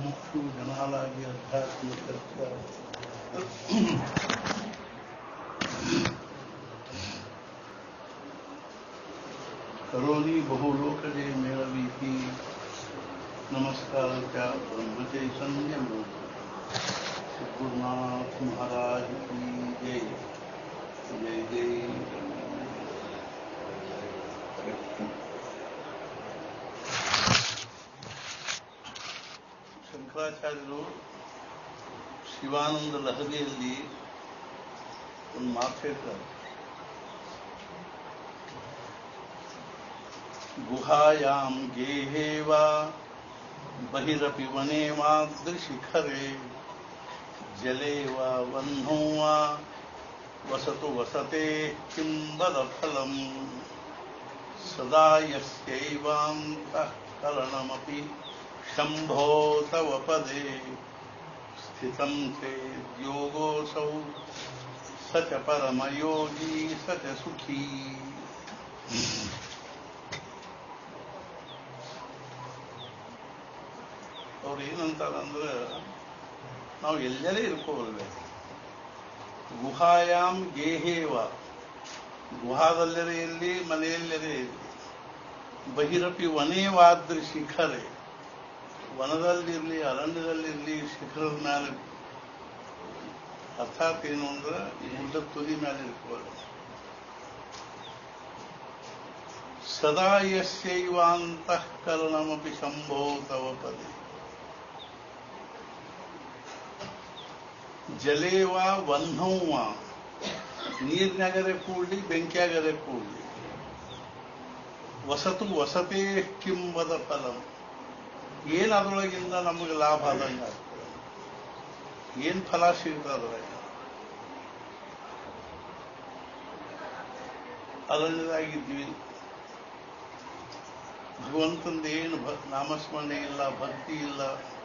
ಮುಖ್ಯ ಜನಾಲಾಗಿ ಆಧ್ಯಾತ್ಮಿಕ करोनी बहुलोकजे मेळवीती नमस्कारच्या ब्रह्मचे संयम गुरुनाथ महाराज की जय जय जय ಶಂಕರಾಚಾರ್ಯರು ಶಿವಾನಂದ ಲಹರಿಯಲ್ಲಿ ಒಂದು ಮಾತು ಹೇಳ್ತಾರೆ गुहायां गेहे वा बहिरपि वने वादृशिखरे जले वा वह्नौ वा वसतु वसते किं वदफलम् सदा यस्यैवान्तःकरणमपि शम्भो तव पदे स्थितं चेद्योगोऽसौ स च परमयोगी स च सुखी ಅವ್ರು ಏನಂತಾರಂದ್ರೆ ನಾವು ಎಲ್ಲೆಲ್ಲೇ ಇರ್ಕೋಬೇಕು ಗುಹಾಯಾಮ್ ಗೇಹೇವ ಗುಹಾದಲ್ಲರೇ ಇರಲಿ ಮನೆಯಲ್ಲರೇ ಇರಲಿ ಬಹಿರಪಿ ವನೇವಾದ್ರಿ ಶಿಖರೆ ವನದಲ್ಲಿರಲಿ ಅರಣ್ಯದಲ್ಲಿರಲಿ ಶಿಖರದ ಮೇಲೆ ಅರ್ಥಾತ್ ಏನು ಅಂದ್ರೆ ಈ ಗುಡ್ಡದ ತುದಿ ಮೇಲೆ ಇರ್ಕೋಬೇಕು ಸದಾ ಯಸ್ಯೈವಾಂತಃಕರಣಮಪಿ ಶಂಭೋ ತವ ಪದೇ ಜಲೇವ ವನ್ಹವ್ವ ನೀರಿನಾಗರೆ ಕೂಡ್ಲಿ ಬೆಂಕಿಯಾಗರೆ ಕೂಡ್ಲಿ ವಸತು ವಸತೇ ಕಿಂಬದ ಫಲಂ ಏನು ಅದರೊಳಗಿಂದ ನಮಗೆ ಲಾಭ ಆದಂಗೆ ಆಗ್ತದೆ ಏನು ಫಲ ಸಿಗ್ತದೆ ಅದ್ರಾಗ ಅರಣ್ಯದಾಗಿದ್ವಿ ಭಗವಂತಂದ ಏನು ಭ ನಾಮಸ್ಮರಣೆ ಇಲ್ಲ ಭಕ್ತಿ ಇಲ್ಲ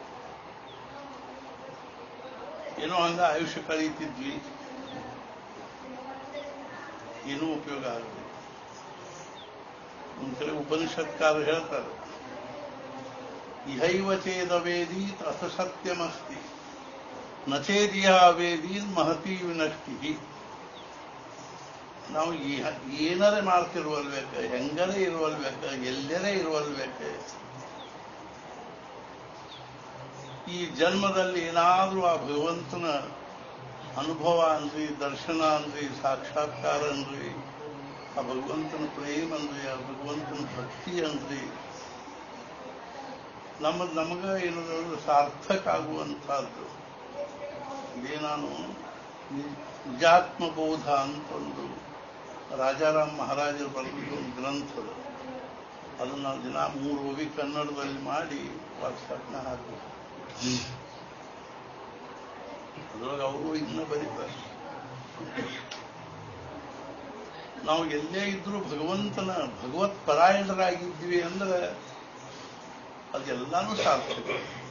ಏನೋ ಹಂಗ ಆಯುಷ್ಯ ಕಳೀತಿದ್ವಿ ಏನೂ ಉಪಯೋಗ ಆಗಲಿ ಒಂದ್ ಕಡೆ ಉಪನಿಷತ್ಕಾರ ಹೇಳ್ತಾರೆ ಇಹೈವ ಚೇದವೇದಿ ಅಥ ಸತ್ಯಮಸ್ತಿ ನಚೇದಿಯ ವೇದಿ ಮಹತಿ ವಿನಷ್ಟಿ ನಾವು ಏನರೇ ಮಾಡ್ತಿರುವಲ್ಬೇಕ ಹೆಂಗರೇ ಇರುವಲ್ಬೇಕ ಎಲ್ಲರೇ ಇರುವಲ್ಬೇಕ ಈ ಜನ್ಮದಲ್ಲಿ ಏನಾದರೂ ಆ ಭಗವಂತನ ಅನುಭವ ಅನ್ರಿ ದರ್ಶನ ಅನ್ರಿ ಸಾಕ್ಷಾತ್ಕಾರ ಅನ್ರಿ ಆ ಭಗವಂತನ ಪ್ರೇಮ ಅನ್ರಿ ಆ ಭಗವಂತನ ಭಕ್ತಿ ಅನ್ರಿ ನಮ್ಮ ನಮಗ ಏನಾದ್ರು ಸಾರ್ಥಕ ಆಗುವಂತಹದ್ದು ಇದೇ ನಾನು ನಿಜಾತ್ಮಬೋಧ ಅಂತಂದು ರಾಜಾರಾಮ್ ಮಹಾರಾಜರು ಬರೆದಿದ್ದ ಒಂದು ಗ್ರಂಥದ ಅದನ್ನು ನಾವು ದಿನ ಮೂರು ಹೋಗಿ ಕನ್ನಡದಲ್ಲಿ ಮಾಡಿ ವಾಟ್ಸಪ್ನ ಹಾಕಬೇಕು ಅದ್ರೊಳಗೆ ಅವರು ಇನ್ನ ಬರೀತಾರೆ ನಾವು ಎಲ್ಲೇ ಇದ್ರೂ ಭಗವಂತನ ಭಗವತ್ ಪರಾಯಣರಾಗಿದ್ವಿ ಅಂದ್ರೆ ಅದೆಲ್ಲಾನು ಸಾರ್ಥಕ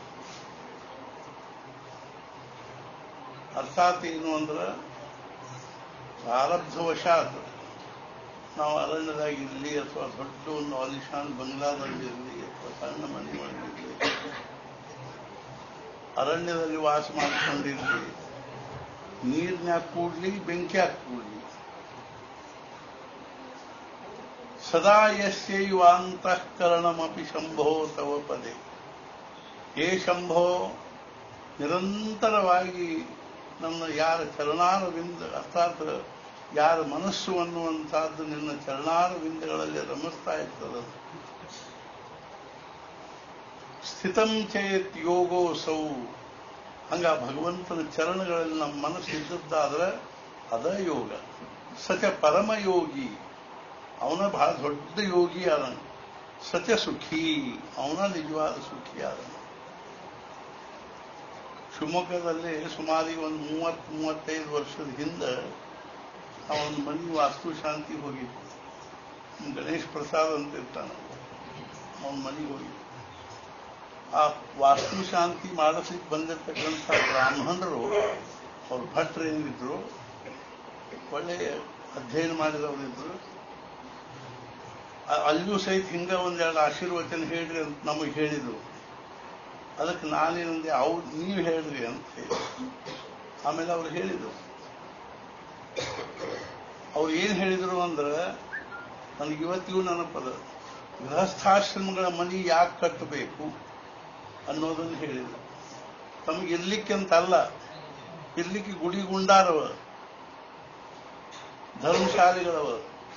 ಅರ್ಥಾತ್ ಏನು ಅಂದ್ರೆ ಪ್ರಾರಬ್ಧವಶಾತ್ ನಾವು ಅರಣ್ಯದಾಗಿರಲಿ ಅಥವಾ ದೊಡ್ಡ ಒಂದು ಆಲಿಶಾನ್ ಬಂಗ್ಲಾದಲ್ಲಿರಲಿ ಅಥವಾ ಸಣ್ಣ ಮನೆ ಒಳಗಿರಲಿ ಅರಣ್ಯದಲ್ಲಿ ವಾಸ ಮಾಡ್ಕೊಂಡಿರ್ಲಿ ನೀರ್ನ್ಯಾಗ ಕೂಡ್ಲಿ ಬೆಂಕಿಯಾಗ ಕೂಡ್ಲಿ ಸದಾ ಯಸ್ಯೈವಾಂತಃಕರಣಮಪಿ ಶಂಭೋ ತವ ಪದೇ ಹೇ ಶಂಭೋ ನಿರಂತರವಾಗಿ ನನ್ನ ಯಾರ ಚರಣಾರವಿಂದ ಅರ್ಥಾತ್ ಯಾರ ಮನಸ್ಸು ಅನ್ನುವಂಥದ್ದು ನಿನ್ನ ಚರಣಾರವಿಂದಗಳಲ್ಲಿ ರಮಿಸ್ತಾ ಇರ್ತದ ಸ್ಥಿತಂ ಚೇತ್ ಯೋಗೋಸೌ ಹಂಗ ಭಗವಂತನ ಚರಣಗಳಲ್ಲಿ ನಮ್ಮ ಮನಸ್ಸು ಇದ್ದದ್ದಾದ್ರೆ ಅದ ಯೋಗ ಸಚ ಪರಮಯೋಗಿ ಅವನ ಬಹಳ ದೊಡ್ಡ ಯೋಗಿ ಆದ ಸತ್ಯ ಸುಖಿ ಅವನ ನಿಜವಾದ ಸುಖಿ ಆದ ಶಿವಮೊಗ್ಗದಲ್ಲಿ ಸುಮಾರಿಗೆ ಒಂದು ಮೂವತ್ತು ಮೂವತ್ತೈದು ವರ್ಷದ ಹಿಂದೆ ಅವನ ಮನೆ ವಾಸ್ತು ಶಾಂತಿ ಹೋಗಿತ್ತು ಗಣೇಶ್ ಪ್ರಸಾದ್ ಅಂತ ಇರ್ತಾನೆ ಅವನ ಮನೆಗೆ ಹೋಗಿತ್ತು ಆ ವಾಸ್ತು ಶಾಂತಿ ಮಾಡಿಸ್ಲಿಕ್ಕೆ ಬಂದಿರತಕ್ಕಂಥ ಬ್ರಾಹ್ಮಣರು ಅವ್ರ ಭಟ್ರು ಏನಿದ್ರು ಒಳ್ಳೆಯ ಅಧ್ಯಯನ ಮಾಡಿದವರಿದ್ರು ಅ- ಅಲ್ಲಿಯೂ ಸಹಿತ ಹಿಂಗ ಒಂದೆರಡು ಆಶೀರ್ವಚನ ಹೇಳ್ರಿ ಅಂತ ನಮಗೆ ಹೇಳಿದ್ರು ಅದಕ್ಕೆ ನಾನೇನಂದೆ ಅವ್ರು ನೀವು ಹೇಳ್ರಿ ಅಂತ ಹೇಳಿ ಆಮೇಲೆ ಅವ್ರು ಹೇಳಿದರು ಅವ್ರು ಏನು ಹೇಳಿದರು ಅಂದ್ರೆ ನನಗೆ ಇವತ್ತಿಗೂ ನೆನಪದ ಗೃಹಸ್ಥಾಶ್ರಮಗಳ ಮನಿ ಯಾಕೆ ಕಟ್ಟಬೇಕು ಅನ್ನೋದನ್ನು ಹೇಳಿದರು ತಮಗೆ ಇರ್ಲಿಕ್ಕೆ ಅಂತ ಅಲ್ಲ ಇರ್ಲಿಕ್ಕೆ ಗುಡಿ ಗುಂಡಾರವ ಧರ್ಮಶಾಲೆಗಳವ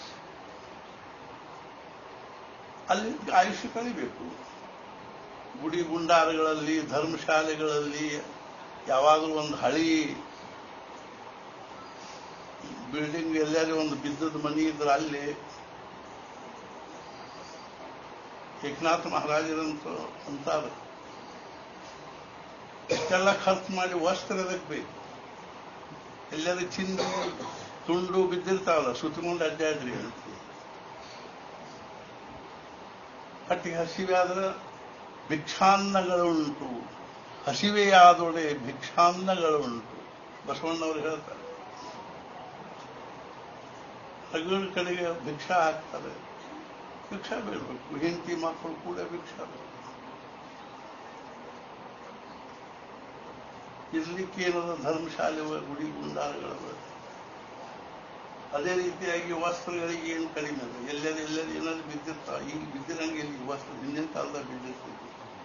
ಅಲ್ಲಿ ಆಯುಷ್ಯ ಕಳಿಬೇಕು ಗುಡಿ ಗುಂಡಾರಗಳಲ್ಲಿ ಧರ್ಮಶಾಲೆಗಳಲ್ಲಿ ಯಾವಾಗಲೂ ಒಂದು ಹಳಿ ಬಿಲ್ಡಿಂಗ್ ಎಲ್ಲಾದ್ರೂ ಒಂದು ಬಿದ್ದದ ಮನಿ ಇದ್ರೆ ಅಲ್ಲಿ ಏಕನಾಥ ಮಹಾರಾಜರಂತ ಅಂತಾರೆ ಇಷ್ಟೆಲ್ಲ ಖರ್ಚು ಮಾಡಿ ವಸ್ತ್ರ ಅದಕ್ಕೆ ಬೇಕು ಎಲ್ಲರೂ ಚಿಂದಿ ತುಂಡು ಬಿದ್ದಿರ್ತಾವಲ್ಲ ಸುತ್ತಕೊಂಡು ಅಡ್ಡಾಡ್ರಿ ಅಂತ ಹೊಟ್ಟಿಗೆ ಹಸಿವೆ ಆದ್ರೆ ಭಿಕ್ಷಾನ್ನಗಳುಂಟು ಹಸಿವೆಯಾದೊಡೆ ಭಿಕ್ಷಾನ್ನಗಳುಂಟು ಬಸವಣ್ಣವರು ಹೇಳ್ತಾರೆ ಹಗಲ ಕಡೆಗೆ ಭಿಕ್ಷಾ ಹಾಕ್ತಾರೆ ಭಿಕ್ಷಾ ಬೇಡಬೇಕು ಹೆಂಡತಿ ಮಕ್ಕಳು ಕೂಡ ಭಿಕ್ಷಾ ಬೇಕು ಇರ್ಲಿಕ್ಕೆ ಏನದ ಧರ್ಮಶಾಲೆ ಗುಡಿ ಗುಂಡಾರಗಳವ ಅದೇ ರೀತಿಯಾಗಿ ವಸ್ತ್ರಗಳಿಗೆ ಏನು ಕಡಿಮೆ ಅದ ಎಲ್ಲೆಲ್ಲಿ ಎಲ್ಲೆಲ್ಲಿ ಏನಾದ್ರು ಬಿದ್ದಿರ್ತಾವ ಈಗ ಬಿದ್ದಿರಂಗೆ ಇಲ್ಲಿ ವಸ್ತ್ರ ಹಿಂದಿನ ಕಾಲದಾಗ ಬಿದ್ದಿರ್ತಿದ್ವಿ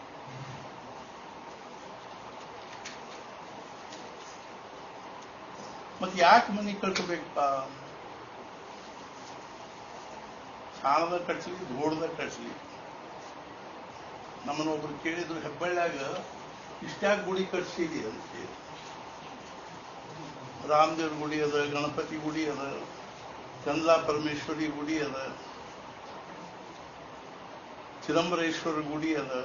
ಮತ್ತೆ ಯಾಕೆ ಮನೆ ಕಟ್ಟಬೇಕಪ್ಪ ಸಾಣದ ಕಟ್ಸಲಿ ಧೋಳದ ಕಟ್ಸಲಿ ನಮ್ಮನ್ನ ಒಬ್ರು ಕೇಳಿದ್ರು ಹೆಬ್ಬಳ್ಳ್ಯಾಗ ಇಷ್ಟ್ಯಾಕೆ ಗುಡಿ ಕಟ್ಸಿದಿ ಅಂತ ಹೇಳಿ ರಾಮದೇವ್ರ ಗುಡಿ ಅದ ಗಣಪತಿ ಗುಡಿ ಅದ ಚಂದ್ಲಾ ಪರಮೇಶ್ವರಿ ಗುಡಿ ಅದ ಚಿದಂಬರೇಶ್ವರ ಗುಡಿ ಅದ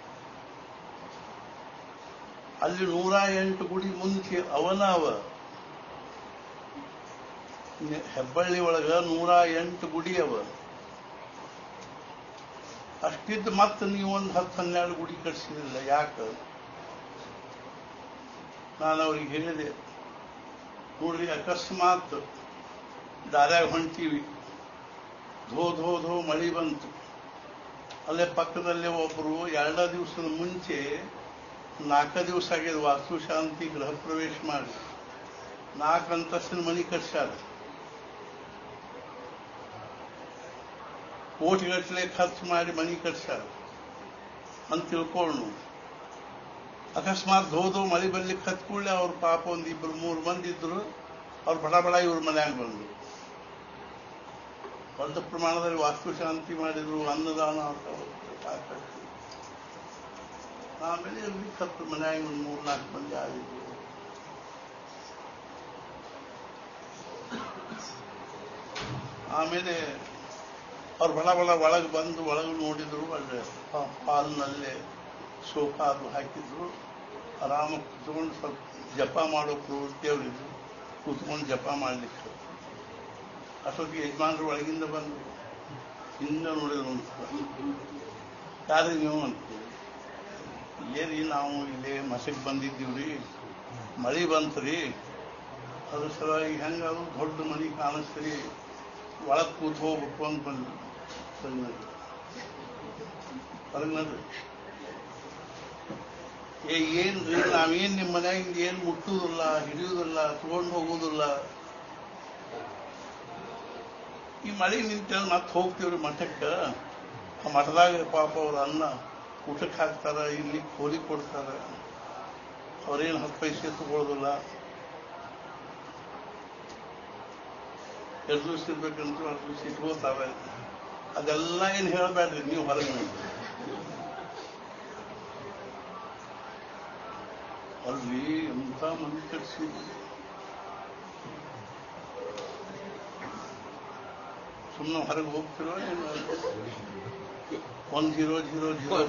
ಅಲ್ಲಿ ನೂರ ಎಂಟು ಗುಡಿ ಮುಂಚೆ ಅವನ ಅವ ಹೆಬ್ಬಳ್ಳಿ ಒಳಗ ನೂರ ಎಂಟು ಗುಡಿ ಅವ ಅಷ್ಟಿದ್ದು ಮತ್ತೆ ನೀವು ಒಂದು ಹತ್ತು ಹನ್ನೆರಡು ಗುಡಿ ಕಟ್ಸಿದಿಲ್ಲ ಯಾಕೆ ನಾನು ಅವ್ರಿಗೆ ಹೇಳಿದೆ ನೋಡ್ರಿ ಅಕಸ್ಮಾತ್ ದಾರ್ಯಾಗ ಹೊಂಟೀವಿ ಧೋ ಧೋ ಧೋ ಮಳಿ ಬಂತು ಅಲ್ಲೇ ಪಕ್ಕದಲ್ಲೇ ಒಬ್ಬರು ಎರಡ ದಿವಸದ ಮುಂಚೆ ನಾಲ್ಕ ದಿವಸ ಆಗ್ಯದ ವಾಸ್ತುಶಾಂತಿ ಗೃಹ ಪ್ರವೇಶ ಮಾಡಿ ನಾಲ್ಕು ಅಂತಸ್ತಿನ ಮನಿ ಕಟ್ಸ್ಯಾರ ಕೋಟಿಗಟ್ಟಲೆ ಖರ್ಚು ಮಾಡಿ ಮನಿ ಕಟ್ಸ್ಯಾರ ಅಂತ ತಿಳ್ಕೊಂಡು ಅಕಸ್ಮಾತ್ ಧೋದು ಮಳೆ ಬರ್ಲಿಕ್ಕೆ ಹತ್ಕೊಳ್ಳಿ ಅವ್ರ ಪಾಪ ಒಂದ್ ಇಬ್ರು ಮೂರು ಮಂದಿ ಇದ್ರು ಅವ್ರು ಬಡ ಬಡ ಇವ್ರ ಮನ್ಯಾಗ ಬಂದ್ರು ದೊಡ್ಡ ಪ್ರಮಾಣದಲ್ಲಿ ವಾಸ್ತುಶಾಂತಿ ಮಾಡಿದ್ರು ಅನ್ನದಾನ ಸಾಕಷ್ಟು ಆಮೇಲೆ ಇರ್ಲಿಕ್ಕೆ ಹತ್ತು ಮನ್ಯಾಗ ಒಂದು ಮೂರು ನಾಲ್ಕು ಮಂದಿ ಆಗಿದ್ರು ಆಮೇಲೆ ಅವ್ರು ಬಡ ಬಡ ಒಳಗೆ ಬಂದು ಒಳಗೆ ನೋಡಿದ್ರು ಅಲ್ಲಿ ಪಾಲ್ನಲ್ಲೇ ಸೋಫಾ ಅದು ಹಾಕಿದ್ರು ಆರಾಮ ಕೂತ್ಕೊಂಡು ಸ್ವಲ್ಪ ಜಪ ಮಾಡೋ ಪ್ರವೃತ್ತಿ ಅವರಿದ್ರು ಕೂತ್ಕೊಂಡು ಜಪ ಮಾಡ್ಲಿಕ್ಕೆ ಅಷ್ಟೊತ್ತಿಗೆ ಯಜಮಾನರು ಒಳಗಿಂದ ಬಂದರು ಹಿಂದ ನೋಡಿದ್ರು ಯಾರು ನೀವು ಅಂತ ಏರಿ ನಾವು ಇಲ್ಲೇ ಮಸಕ್ಕೆ ಬಂದಿದ್ದೀವ್ರಿ ಮಳೆ ಬಂತ್ರಿ ಅದ್ರ ಸಲುವಾಗಿ ಹೆಂಗಾದ್ರು ದೊಡ್ಡ ಮನೆ ಕಾಣಿಸ್ತೀರಿ ಒಳಗೆ ಕೂತ್ ಹೋಗ್ಬೇಕು ಅಂತ ಬಂದ್ರು ಸರಿ ಹೊರಗೆ ನೋಡ್ರಿ ಏ ಏನ್ರಿ ನಾವೇನ್ ನಿಮ್ಮ ಮನ್ಯಾಗಿಂದ ಏನ್ ಮುಟ್ಟುವುದಿಲ್ಲ ಹಿಡಿಯುವುದಿಲ್ಲ ತಗೊಂಡು ಹೋಗುವುದಿಲ್ಲ ಈ ಮಳೆ ನಿಂತ ಮತ್ತೆ ಹೋಗ್ತೀವ್ರಿ ಮಠಕ್ಕೆ ಆ ಮಠದಾಗ ಪಾಪ ಅವ್ರ ಅನ್ನ ಊಟಕ್ಕೆ ಹಾಕ್ತಾರ ಇಲ್ಲಿ ಕೋಲಿ ಕೊಡ್ತಾರ ಅವ್ರೇನು ಹತ್ತು ಪೈಸೆ ತಗೊಳ್ಳೋದಿಲ್ಲ ಎರಡು ದಿವಸ ಇರ್ಬೇಕಂತ ಎರಡು ದಿವಸ ಇಟ್ಕೋತಾರೆ ಅದೆಲ್ಲ ಏನು ಹೇಳಬೇಡ್ರಿ ನೀವು ಹೊರಗೆ ನೋಡಿ ಅಲ್ಲಿ ಎಂತ ಮಂದಿ ಕಟ್ಸಿದ್ರಿ ಸುಮ್ಮನೆ ಹೊರಗೆ ಹೋಗ್ತಿರೋ ಏನು ಒನ್ ಜೀರೋ ಜೀರೋ ಜೀರೋ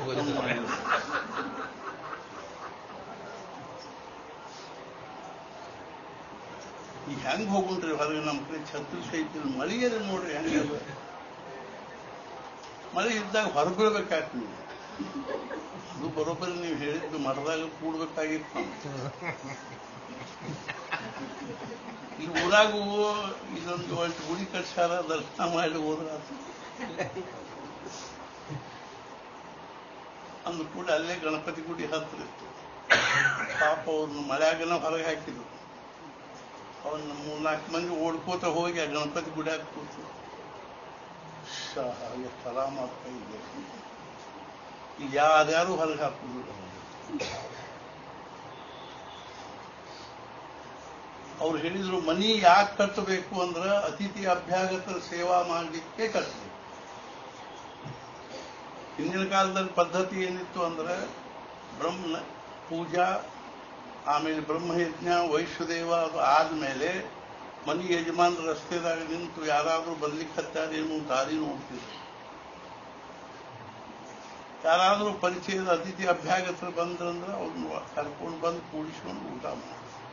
ಈಗ ಹೆಂಗ್ ಹೋಗುಂಟ್ರಿ ಹೊರಗೆ ನಮ್ಮ ಕಡೆ ಛತ್ರಿ ಸಹಿತ ಮಳೆಯಲ್ಲಿ ನೋಡ್ರಿ ಹೆಂಗ ಮಳೆ ಇದ್ದಾಗ ಹೊರಬೀಳ್ಬೇಕಾಗ್ತದೆ ನೀವು ಅದು ಬರೋಬ್ಬರಿ ನೀವು ಹೇಳಿದ್ದು ಮಠದಾಗ ಕೂಡ್ಬೇಕಾಗಿತ್ತು ಇಲ್ಲಿ ಊರಾಗೂ ಇದೊಂದು ಒಟ್ಟು ಗುಡಿ ಕಟ್ಸಾರ ದರ್ಶನ ಮಾಡಿ ಹೋದ್ರ ಅಂದ ಕೂಡ ಅಲ್ಲೇ ಗಣಪತಿ ಗುಡಿ ಹತ್ರ ಇತ್ತು ಪಾಪ ಅವ್ರನ್ನ ಮಳೆಯಾಗನ ಹೊರಗೆ ಹಾಕಿದ್ರು ಅವನ್ನ ಮೂರ್ನಾಲ್ಕು ಮಂದಿ ಓಡ್ಕೋತ ಹೋಗಿ ಆ ಗಣಪತಿ ಗುಡಿಯಾಗ ಕೂತು ಎಷ್ಟು ಆರಾಮ ಆಗ್ತಾ ಇದೆ ಈಗ ಯಾರ್ಯಾರು ಹೊರಗೆ ಹಾಕುದು ಅವ್ರು ಹೇಳಿದ್ರು ಮನಿ ಯಾಕೆ ಕಟ್ಟಬೇಕು ಅಂದ್ರೆ ಅತಿಥಿ ಅಭ್ಯಾಗತರ ಸೇವಾ ಮಾಡಲಿಕ್ಕೆ ಕಟ್ಟಬೇಕು ಹಿಂದಿನ ಕಾಲದಲ್ಲಿ ಪದ್ಧತಿ ಏನಿತ್ತು ಅಂದ್ರೆ ಬ್ರಹ್ಮ ಪೂಜಾ ಆಮೇಲೆ ಬ್ರಹ್ಮಯಜ್ಞ ವೈಶ್ವದೇವ ಅದು ಆದ್ಮೇಲೆ ಮನಿ ಯಜಮಾನ್ ರಸ್ತೆದಾಗ ನಿಂತು ಯಾರಾದ್ರೂ ಬರ್ಲಿಕ್ಕೆ ಹತ್ತಾರೇನು ದಾರಿ ನೋಡ್ತಿದ್ರು ಯಾರಾದ್ರೂ ಪರಿಚಯದ ಅತಿಥಿ ಅಭ್ಯಾಗತರು ಬಂದ್ರಂದ್ರೆ ಅವ್ರನ್ನ ಕರ್ಕೊಂಡು ಬಂದು ಕೂಡಿಸ್ಕೊಂಡು ಊಟ ಮಾಡಿ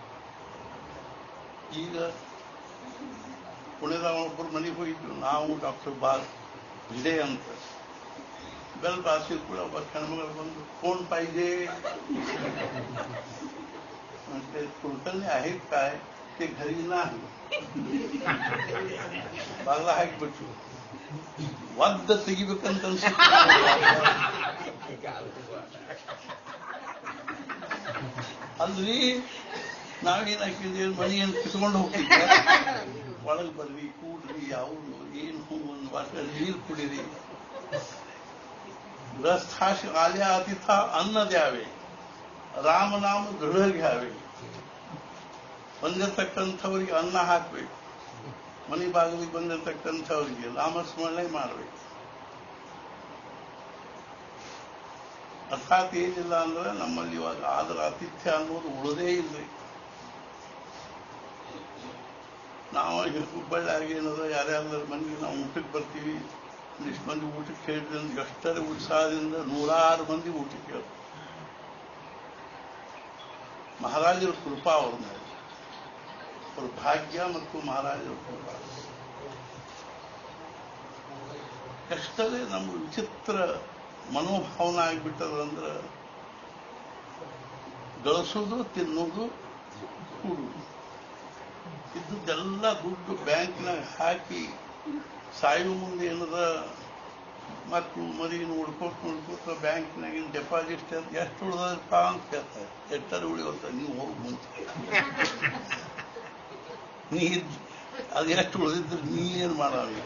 ಈಗ ಪುಣೆದ ಒಬ್ಬರು ಮನೆಗೆ ಹೋಗಿದ್ರು ನಾವು ಡಾಕ್ಟರ್ ಬಾಲ್ ಭಿಡೆ ಅಂತ ಬೆಲ್ ಬಾಸಿದ ಕೂಡ ಒಬ್ಬ ಹೆಣ್ಮಗಳು ಬಂದು कोण पाहिजे म्हणजे कुलकर्णी आहेत काय ते घरी नाही ಬಾಗ್ಲ ಹಾಕಿಬಿಟ್ರು ಒದ್ದ ತೆಗಿಬೇಕಂತ ಅನ್ಸುತ್ತೆ ಅಲ್ರಿ ನಾವೇನ್ ಹಾಕಿದ್ವಿ ಮನೆಯನ್ನು ಕಿತ್ಕೊಂಡು ಹೋಗ್ತಿದ್ದೆ ಒಳಗೆ ಬರ್ರಿ ಕೂಡ್ರಿ ಯಾವುದು ಏನು ಒಂದು ವಾಟ ನೀರು ಕುಡೀರಿ ग्रस्थाश आल्या तिथा अन्न द्यावे ರಾಮನಾಮ ದೃಢ घ्यावे ಬಂದಿರತಕ್ಕಂಥವರಿಗೆ ಅನ್ನ ಹಾಕಬೇಕು ಮನೆ ಬಾಗಿಲಿಗೆ ಬಂದಿರತಕ್ಕಂಥವರಿಗೆ ನಾಮಸ್ಮರಣೆ ಮಾಡಬೇಕು ಅರ್ಥಾತ್ ಏನಿಲ್ಲ ಅಂದ್ರೆ ನಮ್ಮಲ್ಲಿ ಇವಾಗ ಆದರ ಆತಿಥ್ಯ ಅನ್ನೋದು ಉಳದೇ ಇಲ್ರಿ ನಾವು ಹುಬ್ಬಳ್ಳಿಯಾಗ ಏನದ ಯಾರ್ಯಾರ ಮನೆಗೆ ನಾವು ಊಟಕ್ಕೆ ಬರ್ತೀವಿ ಇಷ್ಟು ಮಂದಿ ಊಟಕ್ಕೆ ಹೇಳಿದ್ರೆ ಎಷ್ಟರ ಉತ್ಸಾಹದಿಂದ ನೂರಾರು ಮಂದಿ ಊಟಕ್ಕೆ ಹೇಳ್ತಾರೆ ಮಹಾರಾಜರ ಕೃಪಾ ಅವ್ರ ಮೇಲೆ ಅವ್ರ ಭಾಗ್ಯ ಮತ್ತು ಮಹಾರಾಜರ ಕೃಪಾ ಎಷ್ಟರೇ ನಮ್ಮ ವಿಚಿತ್ರ ಮನೋಭಾವನ ಆಗಿಬಿಟ್ಟದಂದ್ರೆ ಗಳಿಸೋದು ತಿನ್ನೋದು ಕೂಡುದು ಇದ್ದದ್ದೆಲ್ಲ ದುಡ್ಡು ಬ್ಯಾಂಕ್ನಾಗ ಹಾಕಿ ಸಾಯುವ ಮುಂದೆ ಏನದ ಮತ್ತು ಮರಿ ನೋಡ್ಕೋತ ನೋಡ್ಕೋತ ಬ್ಯಾಂಕ್ನಾಗಿನ ಡೆಪಾಸಿಟ್ ಎಷ್ಟು ಉಳಿದಪ್ಪ ಅಂತ ಕೇಳ್ತಾರೆ ಎಷ್ಟರ ಉಳಿಯೋತ ನೀವು ಹೋಗಿ ಮುಂಚೆ ನೀ ಇದ್- ಅದು ಎಷ್ಟು ಉಳಿದಿದ್ರೆ ನೀ ಏನು ಮಾಡಾವಿ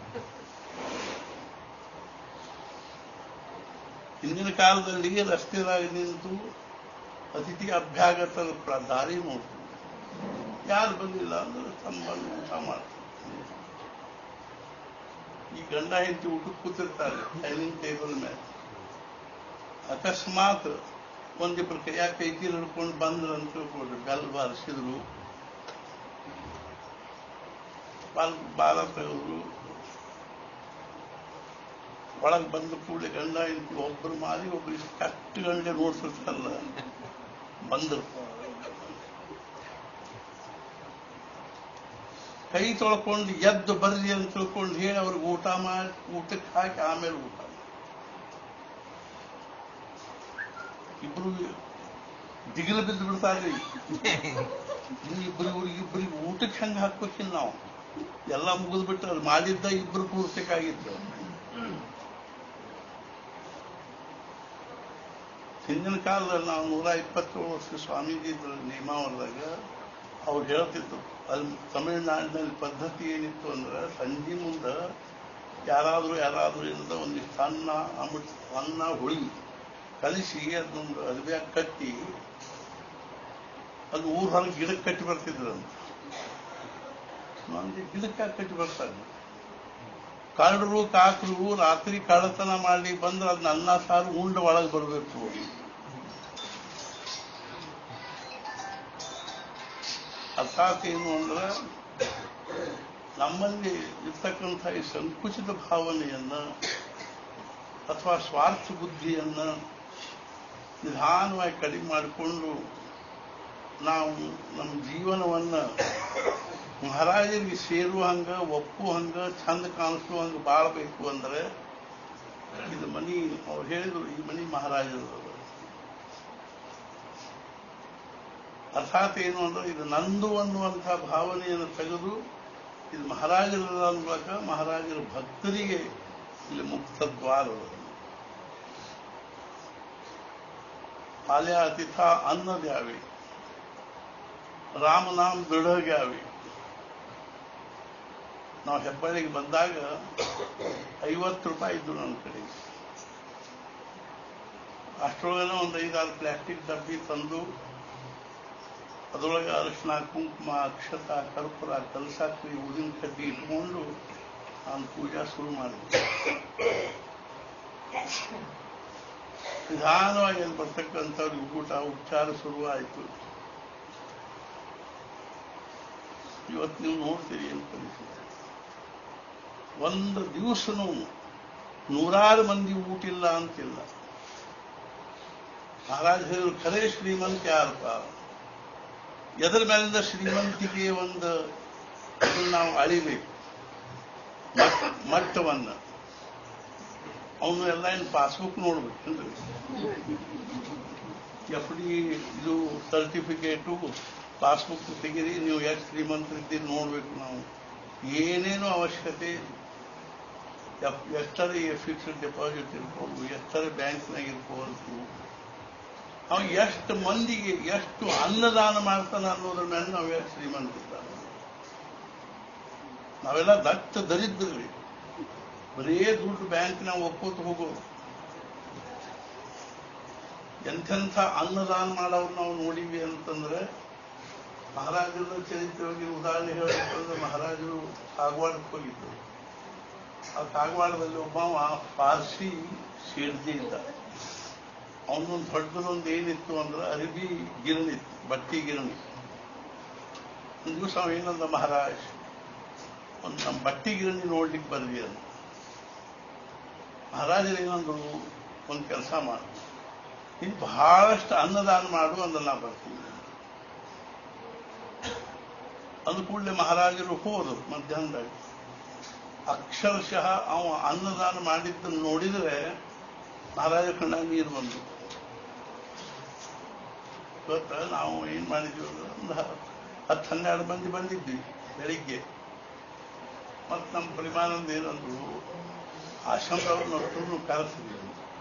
ಹಿಂದಿನ ಕಾಲದಲ್ಲಿ ರಸ್ತೆದಾಗ ನಿಂತು ಅತಿಥಿ ಅಭ್ಯಾಗತರ ಪ್ರ- ದಾರಿ ನೋಡ್ತೀವಿ ಯಾರು ಬಂದಿಲ್ಲ ಅಂದ್ರೆ ಸಂಬಂಧ ಊಟ ಮಾಡ್ತಾರೆ ಈ ಗಂಡ ಹೆಂಡತಿ ಊಟಕ್ಕೆ ಕೂತಿರ್ತಾರೆ ಡೈನಿಂಗ್ ಟೇಬಲ್ ಮೇಲೆ ಅಕಸ್ಮಾತ್ ಒಂದಿಬ್ರು ಕೈಯಾಗ ಕೈಕಿ ನಡ್ಕೊಂಡು ಬಂದ್ರು ಅಂತ ತಿಳ್ಕೊಳ್ರಿ ಬೆಲ್ ಬಾರಿಸಿದ್ರು ಬಾಲ್ ಬಾಲ ತೆಗೆದ್ರು ಒಳಗೆ ಬಂದ ಕೂಡಲೇ ಗಂಡ ಹೆಂಡತಿ ಒಬ್ಬರು ಮಾರಿ ಒಬ್ರು ಇಷ್ಟು ಕಟ್ಟು ಗಂಟೆ ನೋಡ್ತಿರ್ತಾರಲ್ಲ ಬಂದ್ರು ಕೈ ತೊಳ್ಕೊಂಡು ಎದ್ದು ಬರ್ರಿ ಅಂತ ತಿಳ್ಕೊಂಡು ಹೇಳಿ ಅವ್ರಿಗೆ ಊಟ ಮಾಡಿ ಊಟಕ್ಕೆ ಹಾಕಿ ಆಮೇಲೆ ಊಟ ಮಾಡಿ. ಇಬ್ರು ದಿಗಿಲು ಬಿದ್ದು ಬಿಡ್ತಾರ್ರಿ ಇಬ್ರು ಇವ್ರಿಗೆ ಇಬ್ರಿಗೆ ಊಟಕ್ಕೆ ಹೆಂಗೆ ಹಾಕ್ಬೇಕಿಲ್ಲ ನಾವು ಎಲ್ಲ ಮುಗಿದು ಬಿಟ್ಟು ಅದು ಮಾಡಿದ್ದ ಇಬ್ರು ಕೂರ್ಸಕ್ಕಾಗಿತ್ತು ಹಿಂದಿನ ಕಾಲದಲ್ಲಿ ನಾವು ನೂರ ಇಪ್ಪತ್ತೇಳು ವರ್ಷ ಸ್ವಾಮೀಜಿ ಇದ್ರು ನೇಮಾವರದಾಗ ಅವ್ರು ಹೇಳ್ತಿದ್ರು ಅಲ್ಲಿ ತಮಿಳುನಾಡಿನಲ್ಲಿ ಪದ್ಧತಿ ಏನಿತ್ತು ಅಂದ್ರೆ ಸಂಜೆ ಮುಂದೆ ಯಾರಾದರೂ ಯಾರಾದರೂ ಏನದ ಒಂದಿಷ್ಟು ಅನ್ನ ಅಮೃತ ಅನ್ನ ಹುಳಿ ಕಲಿಸಿ ಅದೊಂದು ಅರಿವ್ಯಾಗ ಕಟ್ಟಿ ಅದು ಊರ್ ಹೊರಗೆ ಗಿಡಕ್ಕೆ ಕಟ್ಟಿ ಬರ್ತಿದ್ರು ಅಂತ ಮಂದಿ ಗಿಡಕ್ಕೆ ಯಾಕ್ ಕಟ್ಟಿ ಬರ್ತಾರೆ ಕಳ್ಳರು ಕಾಕರು ರಾತ್ರಿ ಕಳ್ಳತನ ಮಾಡಿ ಬಂದ್ರೆ ಅದನ್ನ ಅನ್ನ ಸಾರು ಉಂಡು ಒಳಗೆ ಬರಬೇಕು ಅರ್ಥಾತ್ ಏನು ಅಂದ್ರೆ ನಮ್ಮಲ್ಲಿ ಇರ್ತಕ್ಕಂಥ ಈ ಸಂಕುಚಿತ ಭಾವನೆಯನ್ನ ಅಥವಾ ಸ್ವಾರ್ಥ ಬುದ್ಧಿಯನ್ನ ನಿಧಾನವಾಗಿ ಕಡಿಮೆ ಮಾಡಿಕೊಂಡು ನಾವು ನಮ್ಮ ಜೀವನವನ್ನ ಮಹಾರಾಜರಿಗೆ ಸೇರುವ ಹಂಗ ಒಪ್ಪು ಹಂಗ ಚಂದ ಕಾಣಿಸುವ ಹಂಗ ಬಾಳ್ಬೇಕು ಅಂದ್ರೆ ಇದು ಮನಿ ಅವ್ರು ಹೇಳಿದ್ರು ಈ ಮನಿ ಮಹಾರಾಜರು ಅರ್ಥಾತ್ ಏನು ಅಂದ್ರೆ ಇದು ನಂದು ಅನ್ನುವಂಥ ಭಾವನೆಯನ್ನು ತೆಗೆದು ಇದು ಮಹಾರಾಜರ ಮೂಲಕ ಮಹಾರಾಜರ ಭಕ್ತರಿಗೆ ಇಲ್ಲಿ ಮುಕ್ತ ದ್ವಾರ आल्या तिथा अन्न द्यावे ರಾಮನಾಮ್ ಬಿಡೋಗ್ಯಾವೆ ನಾವು ಹೆಬ್ಬಳ್ಳಿಗೆ ಬಂದಾಗ ಐವತ್ತು ರೂಪಾಯಿ ಇದ್ದು ನನ್ನ ಕಡೆ ಅಷ್ಟರೊಳಗನೆ ಒಂದು ಐದಾರು ಪ್ಲಾಸ್ಟಿಕ್ ಡಬ್ಬಿ ತಂದು ಅದರೊಳಗೆ ಅರಿಶಿನ ಕುಂಕುಮ ಅಕ್ಷತ ಕರ್ಪೂರ ಕಲಸಾಕ್ರಿ ಊದಿನ ಕಡ್ಡಿ ಇಟ್ಕೊಂಡು ನಾನು ಪೂಜಾ ಶುರು ಮಾಡಿದೆ ನಿಧಾನವಾಗಿ ಅಲ್ಲಿ ಬರ್ತಕ್ಕಂಥವ್ರಿಗೆ ಊಟ ಉಪಚಾರ ಶುರುವಾಯಿತು ಇವತ್ತು ನೀವು ನೋಡ್ತೀರಿ ಏನು ಪರಿಸ್ಥಿತಿ ಒಂದು ದಿವಸನೂ ನೂರಾರು ಮಂದಿ ಊಟಿಲ್ಲ ಅಂತಿಲ್ಲ ಮಹಾರಾಜ ಹೇಳಿದ್ರು ಖರೇ ಶ್ರೀಮಂತ ಯಾರಪ್ಪ ಎದರ ಮೇಲಿಂದ ಶ್ರೀಮಂತಿಗೆ ಒಂದು ಅದನ್ನ ನಾವು ಅಳಿಬೇಕು ಮಟ್- ಮಟ್ಟವನ್ನ ಅವನು ಎಲ್ಲ ಏನು ಪಾಸ್ಬುಕ್ ನೋಡ್ಬೇಕೇನ್ರಿ ಎಫ್ ಡಿ ಇದು ಸರ್ಟಿಫಿಕೇಟು ಪಾಸ್ಬುಕ್ ತೆಗೀರಿ ನೀವು ಎಷ್ಟು ಶ್ರೀಮಂತರಿದ್ದೀರಿ ನೋಡ್ಬೇಕು ನಾವು ಏನೇನು ಅವಶ್ಯಕತೆ ಇಲ್ಲ. ಎಫ್- ಎಷ್ಟರ ಫಿಕ್ಸ್ಡ್ ಡೆಪಾಸಿಟ್ ಇರ್ಬೋದು ಎಷ್ಟರ ಬ್ಯಾಂಕ್ನಾಗ ಇರ್ಬೋದು ಅವ ಎಷ್ಟು ಮಂದಿಗೆ ಎಷ್ಟು ಅನ್ನದಾನ ಮಾಡ್ತಾನ ಅನ್ನೋದ್ರ ಮೇಲೆ ನಾವು ಎಷ್ಟು ಶ್ರೀಮಂತಿದ್ದಾನೆ ನಾವೆಲ್ಲ ದತ್ತ ದರಿದ್ರಿ ಬರೇ ದುಡ್ಡು ಬ್ಯಾಂಕ್ನಾಗ ಒಕ್ಕೋತ ಹೋಗೋದು ಎಂಥೆಂಥ ಅನ್ನದಾನ ಮಾಡೋರು ನಾವು ನೋಡಿವಿ ಅಂತಂದ್ರೆ ಮಹಾರಾಜರ ಚರಿತ್ರೆಗೆ ಉದಾಹರಣೆ ಹೇಳಬೇಕಂದ್ರೆ ಮಹಾರಾಜರು ಕಾಗವಾಡಕ್ಕೆ ಹೋಗಿದ್ರು ಆ ಕಾಗವಾಡದಲ್ಲಿ ಒಬ್ಬವ ಪಾರ್ಸಿ ಶೇಡ್ಜಿ ಇದ್ದ ಅವನೊಂದು ದೊಡ್ಡದೊಂದು ಏನಿತ್ತು ಅಂದ್ರೆ ಅರಿಬಿ ಗಿರಣಿ ಇತ್ತು ಬಟ್ಟಿ ಗಿರಣಿ ಒಂದು ದಿವಸ ಅವ ಏನಂದ ಮಹಾರಾಜ್ ಒಂದು ನಮ್ಮ ಬಟ್ಟಿ ಗಿರಣಿ ನೋಡ್ಲಿಕ್ಕೆ ಬರ್ಲಿ ಅಂತ ಮಹಾರಾಜರು ಏನಂದ್ರು ಒಂದು ಕೆಲಸ ಮಾಡು ನೀನು ಬಹಳಷ್ಟು ಅನ್ನದಾನ ಮಾಡು ಅಂದ್ರೆ ನಾ ಬರ್ತೀನಿ ಅಂದ ಕೂಡಲೇ ಮಹಾರಾಜರು ಹೋದರು ಮಧ್ಯಾಹ್ನದಾಗ ಅಕ್ಷರಶಃ ಅವ ಅನ್ನದಾನ ಮಾಡಿದ್ದನ್ನು ನೋಡಿದರೆ ಮಹಾರಾಜ ಕಣ್ಣಾಗ ನೀರು ಬಂದು ಇವತ್ತ ನಾವು ಏನ್ ಮಾಡಿದ್ವಿ ಅಂದ್ರೆ ಒಂದು ಹತ್ತು ಹನ್ನೆರಡು ಮಂದಿ ಬಂದಿದ್ವಿ ಬೆಳಿಗ್ಗೆ ಮತ್ತು ನಮ್ಮ ಪರಿಮಾಣದ ಏನಂದ್ರು ಆಶ್ರಮದವ್ರನ್ನ ಅಷ್ಟನ್ನು ಕರೆಸಿದ್ವಿ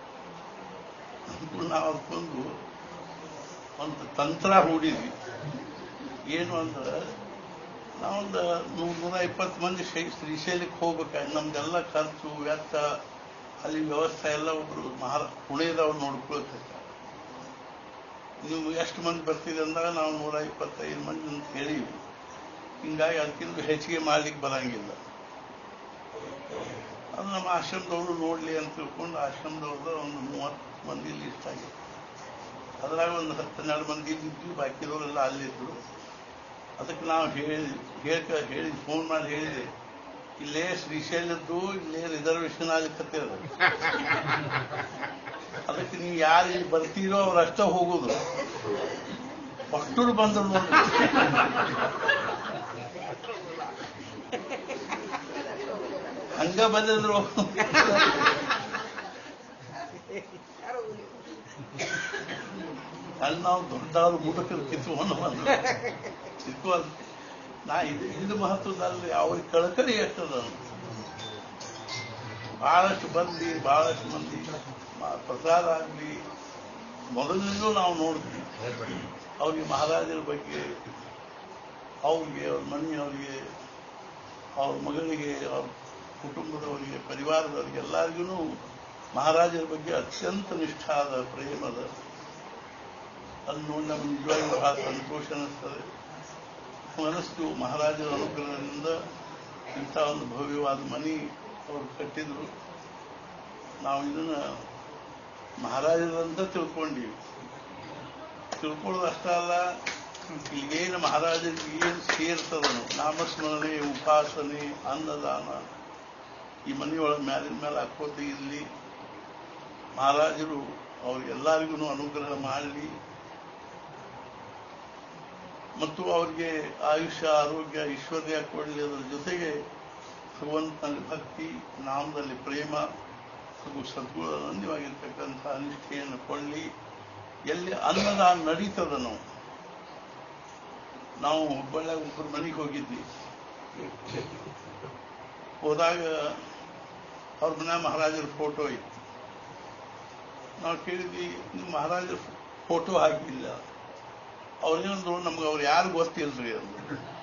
ನಾವು ಅದಕ್ಕೊಂದು ಒಂದು ತಂತ್ರ ಹೂಡಿದ್ವಿ ಏನು ಅಂದ್ರೆ ನಾವೊಂದು ನೂರ ನೂರ ಇಪ್ಪತ್ತು ಮಂದಿ ಶ್ರೀ- ಶ್ರೀಶೈಲಕ್ಕೆ ಹೋಗ್ಬೇಕಾದ್ರೆ ನಮ್ದೆಲ್ಲ ಖರ್ಚು ವೆಚ್ಚ ಅಲ್ಲಿ ವ್ಯವಸ್ಥೆ ಎಲ್ಲ ಒಬ್ರು ಮಹಾರ ಪುಣೆದವ್ರು ನೋಡ್ಕೊಳ್ತಾರೆ ನೀವು ಎಷ್ಟು ಮಂದಿ ಬರ್ತೀರಿ ಅಂದಾಗ ನಾವು ನೂರ ಇಪ್ಪತ್ತೈದು ಮಂದಿ ಅಂತ ಹೇಳಿವಿ ಹಿಂಗಾಗಿ ಅದಕ್ಕಿಂತ ಹೆಚ್ಚಿಗೆ ಮಾಡ್ಲಿಕ್ಕೆ ಬರಂಗಿಲ್ಲ ಅದು ನಮ್ಮ ಆಶ್ರಮದವರು ನೋಡ್ಲಿ ಅಂತ ತಿಳ್ಕೊಂಡು ಆಶ್ರಮದವ್ರದ ಒಂದು ಮೂವತ್ತು ಮಂದಿ ಲಿಸ್ಟ್ ಆಗಿದೆ ಅದ್ರಾಗ ಒಂದು ಹತ್ತೆರಡು ಮಂದಿ ಇದ್ವಿ ಬಾಕಿದವರೆಲ್ಲ ಅಲ್ಲಿದ್ರು ಅದಕ್ಕೆ ನಾವು ಹೇಳಿ ಹೇಳ್ಕ ಹೇಳಿ ಫೋನ್ ಮಾಡಿ ಹೇಳಿದೆ ಇಲ್ಲೇ ಶ್ರೀಶೈಲದ್ದು ಇಲ್ಲೇ ರಿಸರ್ವೇಶನ್ ಆಗ್ಲಿಕ್ಕೆ ಅದಕ್ಕೆ ನೀವು ಯಾರು ಇಲ್ಲಿ ಬರ್ತೀರೋ ಅವ್ರಷ್ಟ ಹೋಗೋದು ಅಷ್ಟರು ಬಂದ್ರು ನೋಡಿ ಹಂಗ ಬಂದಿದ್ರು ಅಲ್ಲಿ ನಾವು ದೊಡ್ಡಾದ ಮುಟಕರು ಕಿತ್ಕೊಂಡು ಬಂದ್ರು ಕಿತ್ಕೊಂಡು ನಾ ಇದು ಇದು ಮಹತ್ವದಲ್ಲಿ ಅವ್ರಿಗೆ ಕಳಕಳಿ ಎಷ್ಟದ ಬಹಳಷ್ಟು ಬಂದಿ ಬಹಳಷ್ಟು ಮಂದಿ ಮ- ಪ್ರಸಾದ ಆಗಲಿ ಮೊದಲಿಂದಲೂ ನಾವು ನೋಡ್ತೀವಿ ಅವ್ರಿಗೆ ಮಹಾರಾಜರ ಬಗ್ಗೆ ಅವ್ರಿಗೆ ಅವ್ರ ಮನೆಯವರಿಗೆ ಅವ್ರ ಮಗಳಿಗೆ ಅವ್ರ ಕುಟುಂಬದವರಿಗೆ ಪರಿವಾರದವರಿಗೆ ಎಲ್ಲರಿಗೂ ಮಹಾರಾಜರ ಬಗ್ಗೆ ಅತ್ಯಂತ ನಿಷ್ಠಾದ ಪ್ರೇಮದ ಅಲ್ಲಿ ನೋಡಿ ನಮ್ಗೆ ನಿಜವಾಗ್ಲೂ ಬಹಳ ಸಂತೋಷ ಅನ್ನಿಸ್ತದೆ ಮನಸ್ಸು ಮಹಾರಾಜರ ಅನುಗ್ರಹದಿಂದ ಇಂಥ ಒಂದು ಭವ್ಯವಾದ ಮನೆ ಅವರು ಕಟ್ಟಿದ್ರು ನಾವು ಇದನ್ನ ಮಹಾರಾಜರಂತ ತಿಳ್ಕೊಂಡಿವಿ ತಿಳ್ಕೊಳ್ಳೋದು ಅಷ್ಟೇ ಅಲ್ಲ ಇಲ್ಲೇನು ಮಹಾರಾಜರಿಗೆ ಏನು ಸೇರ್ತದನು ನಾಮಸ್ಮರಣೆ ಉಪಾಸನೆ ಅನ್ನದಾನ ಈ ಮನೆಯೊಳಗೆ ಮ್ಯಾಲಿನ ಮೇಲೆ ಹಾಕೋತ ಇಲ್ಲಿ ಮಹಾರಾಜರು ಅವ್ರಿಗೆಲ್ಲರಿಗೂ ಅನುಗ್ರಹ ಮಾಡಲಿ ಮತ್ತು ಅವ್ರಿಗೆ ಆಯುಷ್ಯ ಆರೋಗ್ಯ ಐಶ್ವರ್ಯ ಕೊಡಲಿ ಅದರ ಜೊತೆಗೆ ಭಗವಂತನಲ್ಲಿ ಭಕ್ತಿ ನಾಮದಲ್ಲಿ ಪ್ರೇಮ ಹಾಗೂ ಸದ್ಗುಣವಾಗಿರ್ತಕ್ಕಂಥ ನಿಷ್ಠೆಯನ್ನು ಕೊಳ್ಳಿ ಎಲ್ಲಿ ಅನ್ನದಾನ ನಡೀತದ ನಾವು ನಾವು ಹುಬ್ಬಳ್ಳಿಯಾಗ ಒಬ್ಬರು ಮನೆಗೆ ಹೋಗಿದ್ವಿ ಹೋದಾಗ ಅವ್ರ ಮನೆ ಮಹಾರಾಜರ ಫೋಟೋ ಇತ್ತು ನಾವು ಕೇಳಿದ್ವಿ ನೀವು ಮಹಾರಾಜರ ಫೋಟೋ ಹಾಕಿಲ್ಲ ಅವ್ರೇನಂದ್ರು ನಮ್ಗೆ ಅವ್ರು ಯಾರು ಗೊತ್ತಿಲ್ರಿ ಅಂದ್ರು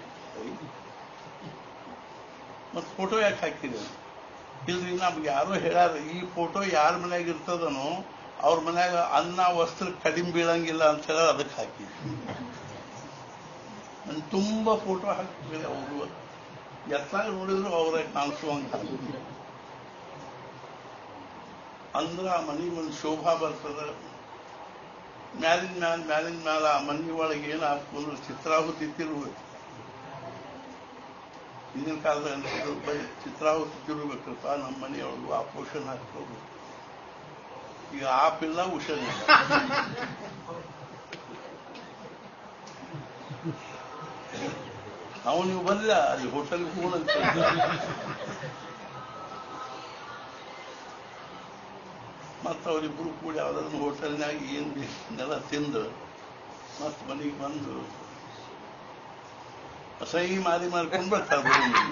ಮತ್ತೆ ಫೋಟೋ ಯಾಕೆ ಹಾಕಿರಿ ಇಲ್ರಿ ನಮ್ಗೆ ಯಾರೋ ಹೇಳ್ಯಾರ ಈ ಫೋಟೋ ಯಾರ ಮನ್ಯಾಗ ಇರ್ತದನೋ ಅವ್ರ ಮನ್ಯಾಗ ಅನ್ನ ವಸ್ತ್ರ ಕಡಿಮೆ ಬೀಳಂಗಿಲ್ಲ ಅಂತ ಹೇಳಿ ಅದಕ್ಕೆ ಹಾಕಿ ನನ್ ತುಂಬಾ ಫೋಟೋ ಹಾಕಿದ್ರೆ ಅವರು ಎತ್ತಾಗ ನೋಡಿದ್ರು ಅವರೇ ಕಾಣಿಸುವಂಗ ಹಾಕಿದ್ರು. ಅಂದ್ರ ಆ ಮನಿ ಒಂದು ಶೋಭಾ ಬರ್ತದ ಮ್ಯಾಲಿನ ಮ್ಯಾಲ ಮ್ಯಾಲಿನ ಮ್ಯಾಲ ಆ ಮನಿ ಒಳಗೆ ಏನ್ ಹಾಕೊಂಡು ಚಿತ್ರಾಹುತಿ ತಿರುಗಬೇಕು ಹಿಂದಿನ ಕಾಲದಲ್ಲಿ ಬರೀ ಚಿತ್ರಾಹುತಿ ತಿರುಗಬೇಕಪ್ಪ ನಮ್ಮ ಮನೆಯೊಳಗೂ ಆ ಪೋಷನ್ ಹಾಕೋದು ಈಗ ಆಪಿಲ್ಲ ಉಷನಿಲ್ಲ ನಾವು ನೀವು ಬಂದಿಲ್ಲ ಅಲ್ಲಿ ಹೋಟೆಲ್ಗೆ ಹೋಗೋಣಂತ ಮತ್ತು ಅವರಿಬ್ಬರು ಕೂಡಿ ಯಾವ್ದಾದ್ರು ಹೋಟೆಲ್ನಾಗ ಏನು ಬೇಕು ತಿಂದು ಮತ್ತೆ ಮನೆಗೆ ಬಂದು ಸಹಿ ಮಾರಿ ಮಾಡ್ಕೊಂಡು ಬರ್ತಾರೆ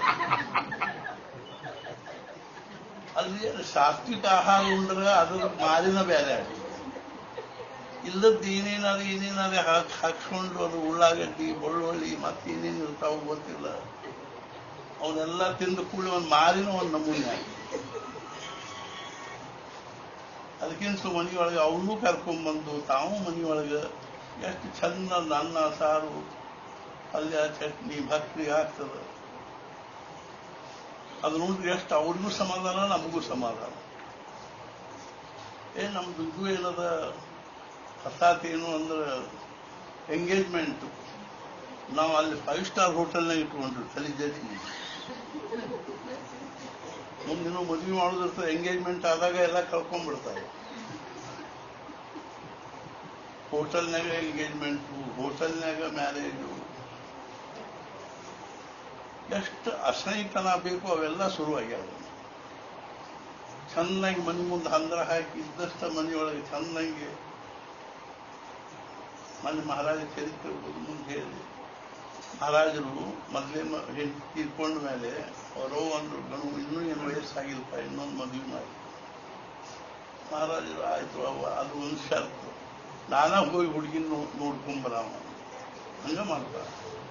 ಅಲ್ಲಿ ಸಾತ್ವಿಕ ಆಹಾರ ಉಂಡ್ರೆ ಅದ್ರ ಮಾರಿನ ಬೇರೆ ಆಗಿ ಇಲ್ಲದ್ದು ಏನೇನಾದ್ರು ಏನೇನಾದ್ರು ಹಾಕಿ ಹಾಕ್ಸ್ಕೊಂಡು ಅದು ಉಳ್ಳಾಗಡ್ಡಿ ಬೆಳ್ಳುಳ್ಳಿ ಮತ್ತೆ ಏನೇನು ಇರ್ತಾವ ಗೊತ್ತಿಲ್ಲ ಅವನ್ನೆಲ್ಲ ತಿಂದು ಕೂಡಲೇ ಒಂದು ಮಾರಿನ ಒಂದು ನಮೂನೆ ಆಗಿ ಅದಕ್ಕಿಂತ ಮನೆಯೊಳಗೆ ಅವನ್ನೂ ಕರ್ಕೊಂಡ್ಬಂದು ತಾವು ಮನೆಯೊಳಗೆ ಎಷ್ಟು ಚಂದ ಅನ್ನ ಸಾರು ಪಲ್ಯ ಚಟ್ನಿ ಭಕ್ತಿ ಆಗ್ತದೆ ಅದು ನೋಡ್ರಿ ಎಷ್ಟು ಅವ್ರಿಗೂ ಸಮಾಧಾನ ನಮಗೂ ಸಮಾಧಾನ ಏ ನಮ್ದು ಇದು ಏನದ ಅರ್ಥಾತ್ ಏನು ಅಂದ್ರೆ ಎಂಗೇಜ್ಮೆಂಟ್ ನಾವು ಅಲ್ಲಿ ಫೈವ್ ಸ್ಟಾರ್ ಹೋಟೆಲ್ನಾಗ ಇಟ್ಕೊಂಡ್ರು ತಲೆ ಜಡ್ಜಿ ಮುಂದಿನ ಮದುವೆ ಮಾಡೋದಿರ್ತದೆ ಎಂಗೇಜ್ಮೆಂಟ್ ಆದಾಗ ಎಲ್ಲ ಕಳ್ಕೊಂಡ್ಬಿಡ್ತಾರೆ ಹೋಟೆಲ್ನಾಗ ಎಂಗೇಜ್ಮೆಂಟು ಹೋಟೆಲ್ನಾಗ ಮ್ಯಾರೇಜು ಎಷ್ಟು ಅಸಹ್ಯತನ ಬೇಕು ಅವೆಲ್ಲ ಶುರುವಾಗ್ಯಾವ ಚೆನ್ನಾಗಿ ಮನೆ ಮುಂದೆ ಹಂದ್ರ ಹಾಕಿ ಇದ್ದಷ್ಟ ಮನೆಯೊಳಗೆ ಚೆನ್ನಾಗಿ ಮನೆ ಮಹಾರಾಜ ಚರಿತ್ರೆ ಓದಿ ಮುಂದೆ ಹೇಳಿ ಮಹಾರಾಜರು ಮೊದಲೇ ಹೆಂಡತಿ ತೀರ್ಕೊಂಡ ಮೇಲೆ ಅವರೋ ಒಂದು ಗಣು ಇನ್ನೂ ಏನು ವಯಸ್ಸಾಗಿಲ್ಪ ಇನ್ನೊಂದು ಮದುವೆ ಮಾಡಿ ಮಹಾರಾಜರು ಆಯ್ತು ಅವ ಅದು ಒಂದು ಶರ್ತು ನಾನಾ ಹೋಗಿ ಹುಡುಗಿನ ನೋಡ್ಕೊಂಬರಾಮ ಹಂಗ ಮಾಡ್ತಾರ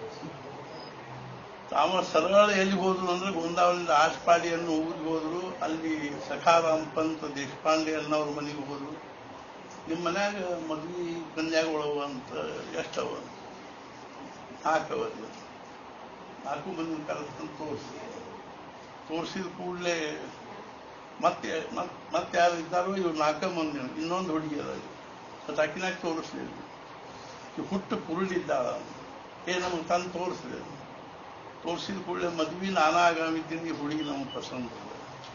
ತಾವ ಸರಳ ಎಲ್ಲಿ ಹೋದ್ರು ಅಂದ್ರೆ ಗೋಂದಾವಲಿಂದ ಆಸ್ಪಾಡಿ ಅನ್ನೋ ಊರಿಗೆ ಹೋದ್ರು ಅಲ್ಲಿ ಸಖಾರಾಮ್ ಪಂತ್ ದೇಶಪಾಂಡೆ ಅನ್ನೋರ ಮನೆಗೆ ಹೋದ್ರು ನಿಮ್ಮ ಮನ್ಯಾಗ ಮದ್ವಿ ಕನ್ಯಾಗಳವ ಅಂತ ಎಷ್ಟವ ನಾಲ್ಕವಲ್ಲ ನಾಲ್ಕು ಮಂದಿ ಕರೆಸ್ಕೊಂಡು ತೋರಿಸಿ ತೋರಿಸಿದ ಕೂಡಲೇ ಮತ್ತೆ ಮತ್- ಮತ್ತೆ ಯಾರು ಇದ್ದಾರೋ ಇವ್ರು ನಾಲ್ಕ ಮಂದಿ ಇನ್ನೊಂದು ಹುಡುಗಿ ಅದ ಮತ್ತೆ ಅಕ್ಕಿನಾಗ ತೋರಿಸ್ಲಿಲ್ಲ ಈ ಹುಟ್ಟು ಕುರುಳಿದ್ದಾಳ ಏ ನಮಗೆ ತಂದು ತೋರಿಸ್ಲಿಲ್ಲ ತೋರಿಸಿದ ಕೂಡಲೇ ಮದ್ವಿ ನಾನಾ ಆಗಾಮಿದ್ದೀನಿ ಈ ಹುಡುಗಿ ನಮಗೆ ಪಸಂದ್ ಇಲ್ಲ.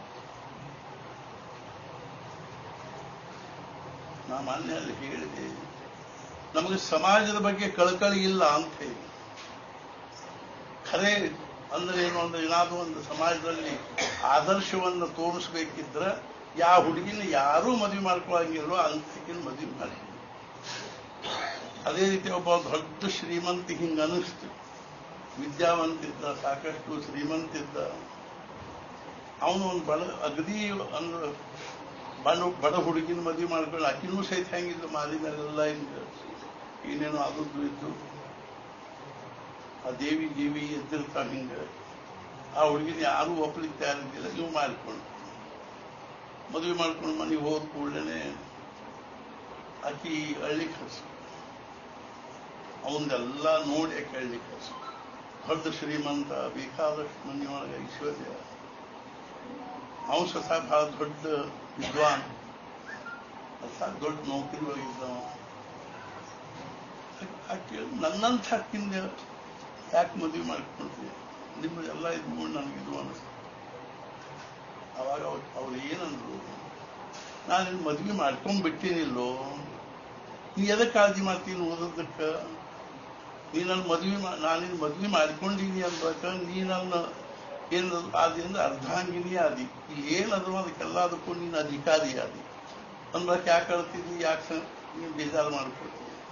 ನಾ ಮೊನ್ನೆ ಅಲ್ಲಿ ಹೇಳಿದೆ ನಮಗೆ ಸಮಾಜದ ಬಗ್ಗೆ ಕಳಕಳಿ ಇಲ್ಲ ಅಂತ ಹೇಳಿ ಖರೆ ಅಂದ್ರೆ ಏನು ಅಂದ್ರೆ ಏನಾದ್ರು ಒಂದು ಸಮಾಜದಲ್ಲಿ ಆದರ್ಶವನ್ನು ತೋರಿಸ್ಬೇಕಿದ್ರೆ ಯಾವ ಹುಡುಗಿನ ಯಾರೂ ಮದುವೆ ಮಾಡ್ಕೊಳಂಗಿಲ್ವೋ ಅಂಥಕಿನ ಮದುವೆ ಮಾಡಿ ಅದೇ ರೀತಿ ಒಬ್ಬ ದೊಡ್ಡ ಶ್ರೀಮಂತ ಹಿಂಗ ಅನಿಸ್ತು ವಿದ್ಯಾವಂತಿದ್ದ ಸಾಕಷ್ಟು ಶ್ರೀಮಂತಿದ್ದ ಅವನು ಒಂದು ಬಡ ಅಗದಿ ಅಂದ್ರೆ ಬಡ ಬಡ ಹುಡುಗಿನ ಮದುವೆ ಮಾಡ್ಕೊಂಡು ಆಕಿನೂ ಸಹಿತ ಹೆಂಗಿದ್ದು ಮಾಲಿನಲ್ಲೆಲ್ಲ ಹಿಂಗ ಏನೇನೋ ಆದದ್ದು ಇದ್ದು ಆ ದೇವಿ ದೇವಿ ಎದ್ದಿರ್ತಾವ ಹಿಂಗ ಆ ಹುಡುಗಿನ ಯಾರೂ ಒಪ್ಪಲಿಕ್ಕೆ ತಯಾರಿದ್ದಿಲ್ಲ ನೀವು ಮಾಡ್ಕೊಂಡು ಮದುವೆ ಮಾಡ್ಕೊಂಡು ಮನೆಗೆ ಹೋದ ಕೂಡಲೇ ಆಕಿ ಅಳ್ಳಿಕ್ ಹಸು ಅವನ್ನೆಲ್ಲ ನೋಡಿ ಆಕೆ ಅಳ್ಳಿಕ್ ಹಸು ದೊಡ್ಡ ಶ್ರೀಮಂತ ಬೇಕಾದಷ್ಟು ಮನೆಯೊಳಗೆ ಐಶ್ವರ್ಯ ಅವನು ಸ್ವತಃ ಬಹಳ ದೊಡ್ಡ ವಿದ್ವಾನ್ ಅರ್ಥಾತ್ ದೊಡ್ಡ ನೌಕರಿ ಒಳಗಿದ್ದವ ಆಕೆ ನನ್ನಂಥ ಹಕ್ಕಿಂದ ಯಾಕೆ ಮದುವೆ ಮಾಡ್ಕೊಂಡ್ರಿ ನಿಮ್ಮದೆಲ್ಲ ಇದು ನೋಡಿ ನನಗಿದು ಅನಿಸ್ತು ಅವಾಗ ಅವ್ರು ಅವ್ರು ಏನಂದ್ರು ನಾನು ಮದುವೆ ಮಾಡ್ಕೊಂಡ್ ಬಿಟ್ಟಿನಿಲ್ಲೋ ನೀ ಎದಕ್ಕೆ ಕಾಳಜಿ ಮಾಡ್ತೀನಿ ಓದೋದಕ್ಕೆ ನೀ ನನ್ನ ಮದುವೆ ನಾನಿನ್ ಮದುವೆ ಮಾಡ್ಕೊಂಡಿನಿ ಅಂದಾಗ ನೀ ನನ್ನ ಏನು ಆದ್ರಿಂದ ಅರ್ಧಾಂಗಿನಿ ಆದಿ ಇಲ್ಲಿ ಏನದು ಅದಕ್ಕೆಲ್ಲದಕ್ಕೂ ನೀನು ಅಧಿಕಾರಿ ಆದಿ ಅಂದ್ರಕ್ಕೆ ಯಾಕೆ ಅಳ್ತಿದ್ದಿ ಯಾಕೆ ನೀನು ಬೇಜಾರು ಮಾಡ್ಕೊಳ್ತೀನಿ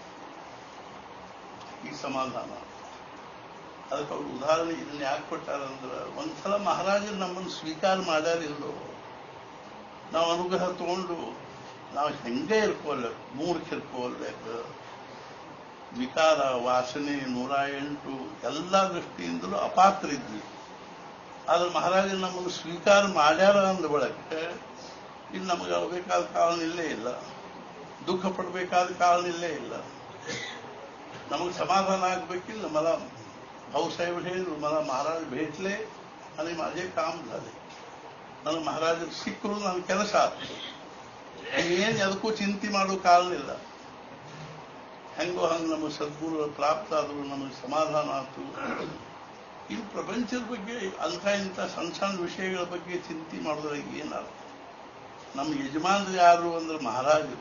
ಈ ಸಮಾಧಾನ ಅದಕ್ಕೆ ಅವ್ರು ಉದಾಹರಣೆ ಇದನ್ನ ಯಾಕೆ ಕೊಟ್ಟಾರಂದ್ರೆ ಒಂದ್ಸಲ ಮಹಾರಾಜರು ನಮ್ಮನ್ನು ಸ್ವೀಕಾರ ಮಾಡ್ಯಾರಿಲ್ಲೋ ನಾವು ಅನುಗ್ರಹ ತಗೊಂಡು ನಾವು ಹೆಂಗೆ ಇರ್ಕೋಬೇಕು ಮೂರ್ಖ ಇರ್ಕೋಬೇಕು ವಿಕಾರ ವಾಸನೆ ನೂರ ಎಂಟು ಎಲ್ಲ ದೃಷ್ಟಿಯಿಂದಲೂ ಅಪಾತ್ರ ಇದ್ವಿ ಆದ್ರೆ ಮಹಾರಾಜ ನಮಗೆ ಸ್ವೀಕಾರ ಮಾಡ್ಯಾರ ಅಂದ ಬಳಕೆ ಇಲ್ಲಿ ನಮಗೆ ಬೇಕಾದ ಕಾರಣ ಇಲ್ಲೇ ಇಲ್ಲ ದುಃಖ ಪಡಬೇಕಾದ ಕಾರಣ ಇಲ್ಲೇ ಇಲ್ಲ ನಮಗೆ समाधान ಆಗಬೇಕಿಲ್ಲ मला भाऊसाहेब ಹೇಳಿದ್ರು मला महाराज भेटले आणि माझे काम झाले ನನಗೆ ಮಹಾರಾಜರು ಸಿಕ್ಕರು ನನ್ನ ಕೆಲಸ ಆಯ್ತು ಏನು ಎದಕ್ಕೂ ಚಿಂತೆ ಮಾಡೋ ಕಾರಣ ಇಲ್ಲ ಹೆಂಗೋ ಹಂಗೆ ನಮಗೆ ಸದ್ಗುರುಗಳು ಪ್ರಾಪ್ತ ಆದ್ರು ನಮಗೆ ಸಮಾಧಾನ ಆಯ್ತು ಈ ಪ್ರಪಂಚದ ಬಗ್ಗೆ ಅಂಥ ಇಂಥ ಸಣ್ಣ ಸಣ್ಣ ವಿಷಯಗಳ ಬಗ್ಗೆ ಚಿಂತೆ ಮಾಡಿದ್ರೆ ಏನಾದ್ರು ನಮ್ಮ ಯಜಮಾನರು ಯಾರು ಅಂದ್ರೆ ಮಹಾರಾಜರು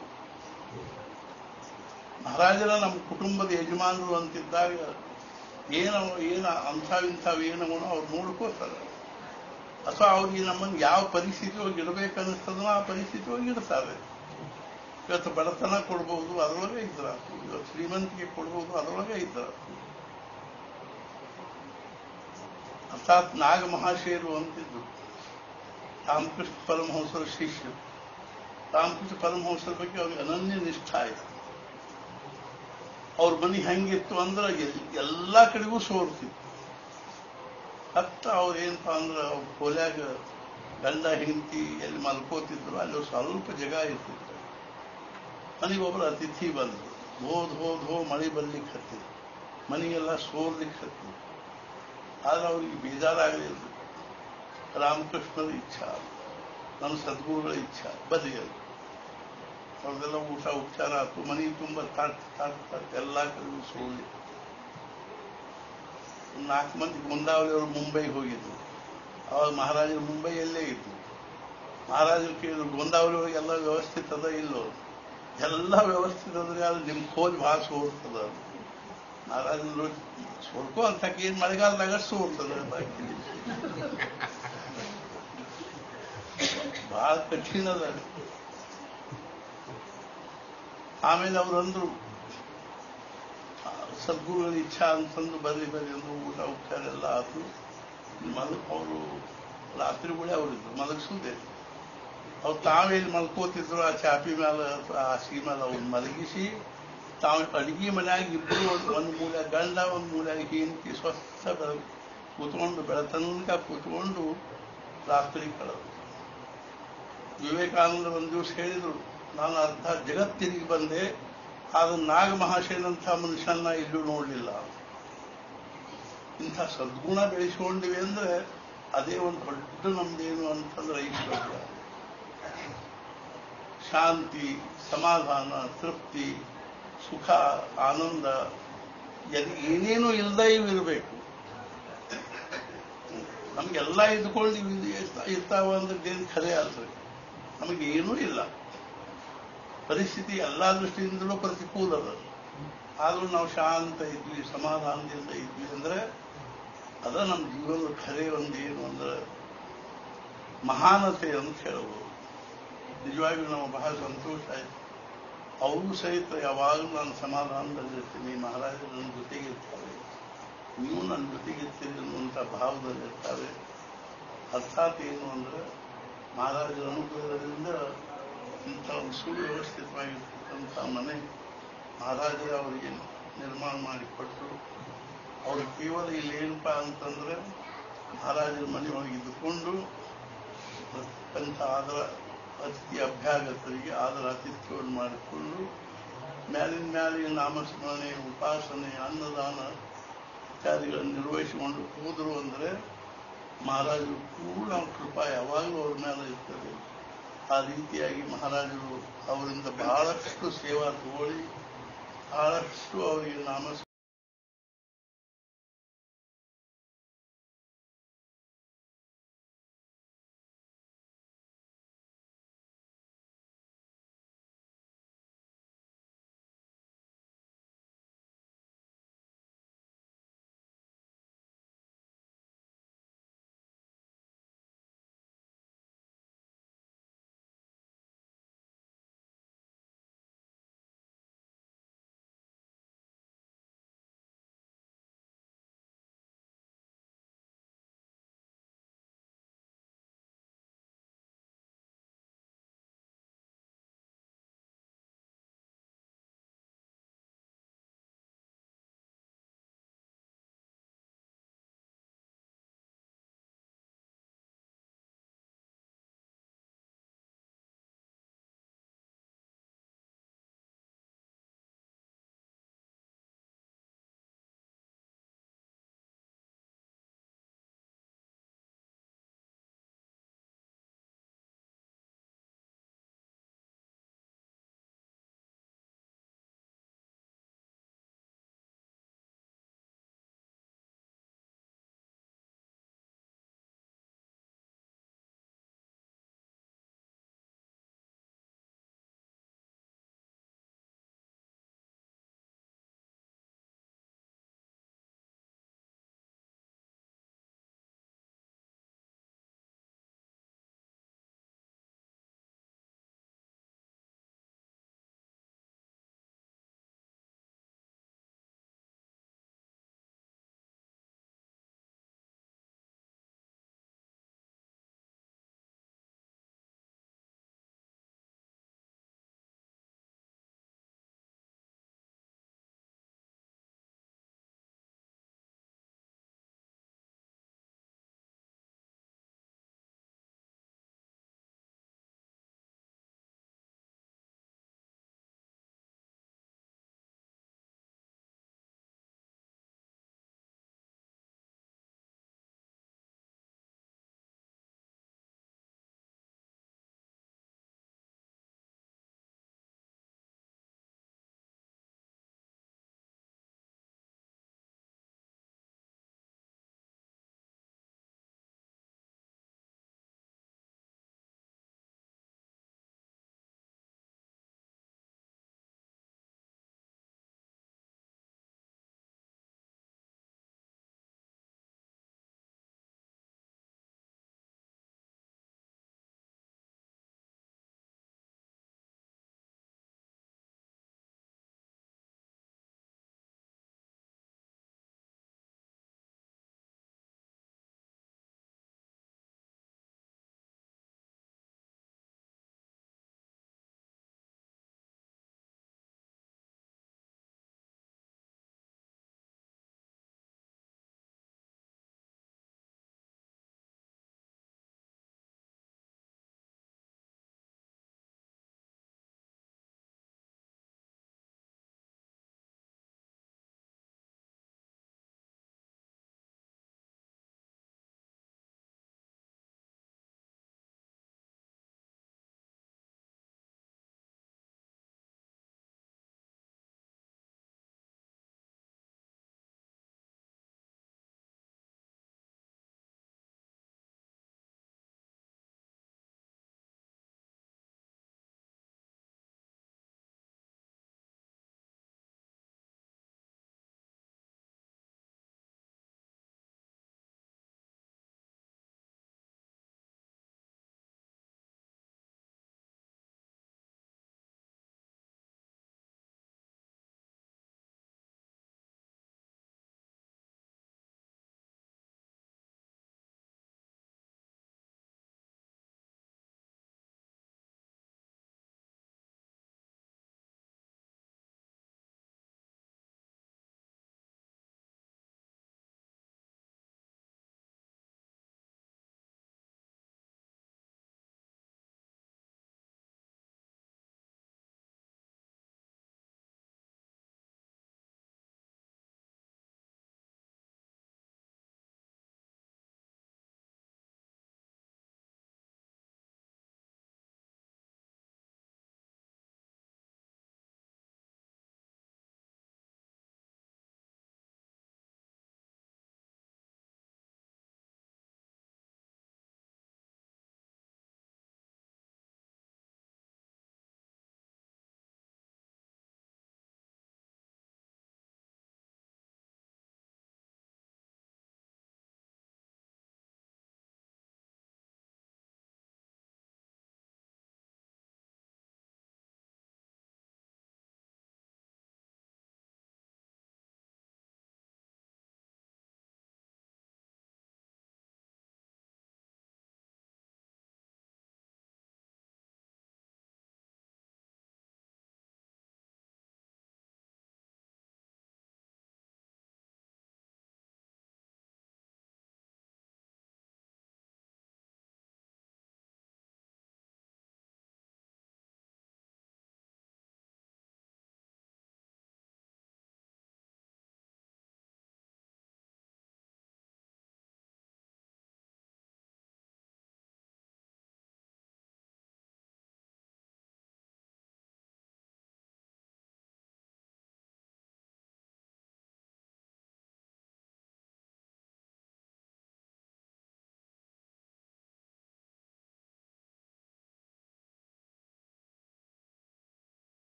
ಮಹಾರಾಜರ ನಮ್ಮ ಕುಟುಂಬದ ಯಜಮಾನರು ಅಂತಿದ್ದಾಗ ಏನ ಏನ ಅಂಥವು ಇಂಥವು ಏನವೋ ಅವ್ರು ನೋಡ್ಕೋತಾರೆ ಅಥವಾ ಅವ್ರಿಗೆ ನಮ್ಮನ್ನು ಯಾವ ಪರಿಸ್ಥಿತಿ ಒಳಗೆ ಇಡಬೇಕನ್ನಿಸ್ತದೋ ಆ ಪರಿಸ್ಥಿತಿ ಒಳಗೆ ಇಡ್ತಾರೆ ಇವತ್ತು ಬಡತನ ಕೊಡ್ಬೋದು ಅದರೊಳಗೆ ಇದ್ರ ಇವತ್ತು ಶ್ರೀಮಂತಿಗೆ ಕೊಡ್ಬೋದು ಅದರೊಳಗೆ ಇದ್ರ ಅರ್ಥಾತ್ ನಾಗ ಮಹಾಶಯರು ಅಂತಿದ್ರು ರಾಮಕೃಷ್ಣ ಪರಮಹಂಸರ ಶಿಷ್ಯರು ರಾಮಕೃಷ್ಣ ಪರಮಹಂಸರ ಬಗ್ಗೆ ಅವ್ರಿಗೆ ಅನನ್ಯ ನಿಷ್ಠ ಆಯ್ತು ಅವ್ರ ಮನೆ ಹೆಂಗಿತ್ತು ಅಂದ್ರೆ ಎಲ್- ಎಲ್ಲಾ ಕಡೆಗೂ ಸೋರ್ತಿತ್ತು ಹತ್ತ ಅವ್ರು ಏನಪ್ಪಾ ಅಂದ್ರೆ ಅವ್ರ ಕೋಲ್ಯಾಗ ಗಂಡ ಹೆಂಡತಿ ಎಲ್ಲಿ ಮಲ್ಕೋತಿದ್ರು ಅಲ್ಲಿ ಒಂದ್ ಸ್ವಲ್ಪ ಜಾಗ ಇರ್ತಿತ್ತು ಮನೆಗೆ ಒಬ್ಬರು ಅತಿಥಿ ಬಂದ್ರು ಧೋ ಧೋ ಧೋ ಮಳೆ ಬರ್ಲಿಕ್ಕೆ ಹತ್ತಿದ್ರು ಮನೆಗೆಲ್ಲ ಸೋರ್ಲಿಕ್ಕೆ ಹತ್ತಿದ್ರು ಆದ್ರೆ ಅವ್ರಿಗೆ ಬೇಜಾರಾಗಲಿಲ್ಲ ರಾಮಕೃಷ್ಣರ ಇಚ್ಛಾ ನಮ್ಮ ಸದ್ಗುರುಗಳ ಇಚ್ಛಾ ಬದಿಯಲ್ಲಿ ಅವ್ರದೆಲ್ಲ ಊಟ ಉಪಚಾರ ಆಯ್ತು ಮನೆ ತುಂಬ ತಟ್ ತಟ್ ತಟ್ ಎಲ್ಲ ಕಡೆಗೂ ಸೋಲಿ ನಾಲ್ಕು ಮಂದಿ ಮುಂದಾವಳಿಯವರು ಮುಂಬೈಗೆ ಹೋಗಿದ್ರು ಅವಾಗ ಮಹಾರಾಜರು ಮುಂಬೈಯಲ್ಲೇ ಇದ್ರು ಮಹಾರಾಜರು ಕೇಳಿದ್ರು ಗೊಂದಾವಳಿ ಒಳಗೆ ಎಲ್ಲ ವ್ಯವಸ್ಥಿತ ಅದ ಇಲ್ಲೋ ಎಲ್ಲ ವ್ಯವಸ್ಥಿತ ಅಂದ್ರೆ ಅದು ನಿಮ್ಮ ಕೋಲ್ ಭಾಳ ಸೋರ್ತದ ಮಹಾರಾಜರು ಸೋರ್ಕೋ ಅಂತ ಏನ್ ಮಳೆಗಾಲದಾಗ ಸೋರ್ತದ ಬಾಕಿ ಬಹಳ ಕಠಿಣ ಅದ ಆಮೇಲೆ ಅವ್ರು ಅಂದ್ರು ಆ, ಸದ್ಗುರುಗಳ ಇಚ್ಛಾ ಅಂತಂದು ಬರ್ರಿ ಬರ್ರಿ ಅಂದ್ರು ಊಟ ಉಪಚಾರ ಎಲ್ಲ ಆತು ಮಲ್ ಅವರು ರಾತ್ರಿ ಕೂಡ ಅವರಿದ್ರು ಮಲಗಿಸುದೇ ಅವ್ರು ತಾವೇಲಿ ಮಲ್ಕೋತಿದ್ರು ಆ ಚಾಪಿ ಮೇಲೆ ಅಥವಾ ಹಾಸಿಗೆ ಮೇಲೆ ಅವ್ರು ಮಲಗಿಸಿ ತಾವು ಅಡಿಗೆ ಮನ್ಯಾಗ ಇಬ್ರು ಒಂದು ಒಂದು ಮೂಲೆ ಗಂಡ ಒಂದು ಮೂಲೆ ಹೆಂಡತಿ ಸ್ವಸ್ಥ ಬೆಳ ಕೂತ್ಕೊಂಡು ಬೆಳತನಕ ಕೂತ್ಕೊಂಡು ರಾತ್ರಿ ಕಳೆದು ವಿವೇಕಾನಂದ ಒಂದು ದಿವಸ ಹೇಳಿದ್ರು ನಾನು ಅರ್ಧ ಜಗತ್ತಿಗೆ ಬಂದೆ ಆದ್ರೆ ನಾಗ ಮಹಾಶಯನಂಥ ಮನುಷ್ಯನ ಇಲ್ಲೂ ನೋಡಲಿಲ್ಲ ಇಂಥ ಸದ್ಗುಣ ಬೆಳೆಸ್ಕೊಂಡಿವೆ ಅಂದ್ರೆ ಅದೇ ಒಂದು ದೊಡ್ಡ ನಮ್ದೇನು ಅಂತಂದ್ರೆ ಐಶ್ವರ್ಯ ಶಾಂತಿ ಸಮಾಧಾನ ತೃಪ್ತಿ ಸುಖ ಆನಂದ ಎಲ್ಲಿ ಏನೇನು ಇಲ್ಲದ ಇವು ಇರಬೇಕು ನಮ್ಗೆಲ್ಲ ಇದ್ಕೊಂಡು ಇವು ಇರ್ತ- ಇರ್ತಾವ ಅಂದ್ರದ್ದೇನು ಖರೆ ಅಲ್ರಿ ನಮಗೆ ಏನೂ ಇಲ್ಲ ಪರಿಸ್ಥಿತಿ ಎಲ್ಲಾ ದೃಷ್ಟಿಯಿಂದಲೂ ಪ್ರತಿಕೂಲ ಅದ ಆದ್ರೂ ನಾವು ಶಾಂತ ಇದ್ವಿ ಸಮಾಧಾನದಿಂದ ಇದ್ವಿ ಅಂದ್ರೆ ಅದ ನಮ್ಮ ಜೀವನದ ಖರೆ ಒಂದು ಏನು ಅಂದ್ರೆ ಮಹಾನತೆ ಅಂತ ಹೇಳ್ಬೋದು ನಿಜವಾಗಿಯೂ ನಮಗೆ ಬಹಳ ಸಂತೋಷ ಆಯ್ತು ಅವರು ಸಹಿತ ಯಾವಾಗಲೂ ನಾನು ಸಮಾಧಾನದಲ್ಲಿರ್ತೀನಿ ಮಹಾರಾಜರು ನನ್ನ ಜೊತೆಗೆ ಇರ್ತಾರೆ ನೀವು ನನ್ನ ಜೊತೆಗೆ ಇರ್ತೀರಿ ಅನ್ನುವಂಥ ಭಾವದಲ್ಲಿರ್ತಾರೆ ಅರ್ಥಾತ್ ಏನು ಅಂದ್ರೆ ಮಹಾರಾಜರ ಅನುಗ್ರಹದಿಂದ ಇಂಥ ಒಂದು ಸುವ್ಯವಸ್ಥಿತವಾಗಿರ್ತಕ್ಕಂಥ ಮನೆ ಮಹಾರಾಜರ ಅವರಿಗೆ ನಿರ್ಮಾಣ ಮಾಡಿಕೊಟ್ಟರು ಅವರು ಕೇವಲ ಇಲ್ಲಿ ಏನಪ್ಪಾ ಅಂತಂದ್ರೆ ಮಹಾರಾಜರ ಮನೆಯೊಳಗೆ ಇದ್ದುಕೊಂಡು ಬರ್ತಕ್ಕಂಥ ಆದರ ಅತಿಥಿ ಅಭ್ಯಾಗತರಿಗೆ ಆದರ ಆತಿಥ್ಯವನ್ನು ಮಾಡಿಕೊಂಡು ಮ್ಯಾಲಿನ ಮ್ಯಾಲಿನ ನಾಮಸ್ಮರಣೆ ಉಪಾಸನೆ ಅನ್ನದಾನ ಇತ್ಯಾದಿಗಳನ್ನು ನಿರ್ವಹಿಸಿಕೊಂಡು ಹೋದರು ಅಂದರೆ ಮಹಾರಾಜರು ಪೂರ್ಣ ಕೃಪಾ ಯಾವಾಗಲೂ ಅವ್ರ ಮೇಲೆ ಇರ್ತದೆ ಆ ರೀತಿಯಾಗಿ ಮಹಾರಾಜರು ಅವರಿಂದ ಬಹಳಷ್ಟು ಸೇವಾ ತಗೊಳ್ಳಿ ಬಹಳಷ್ಟು ಅವರಿಗೆ ನಾಮ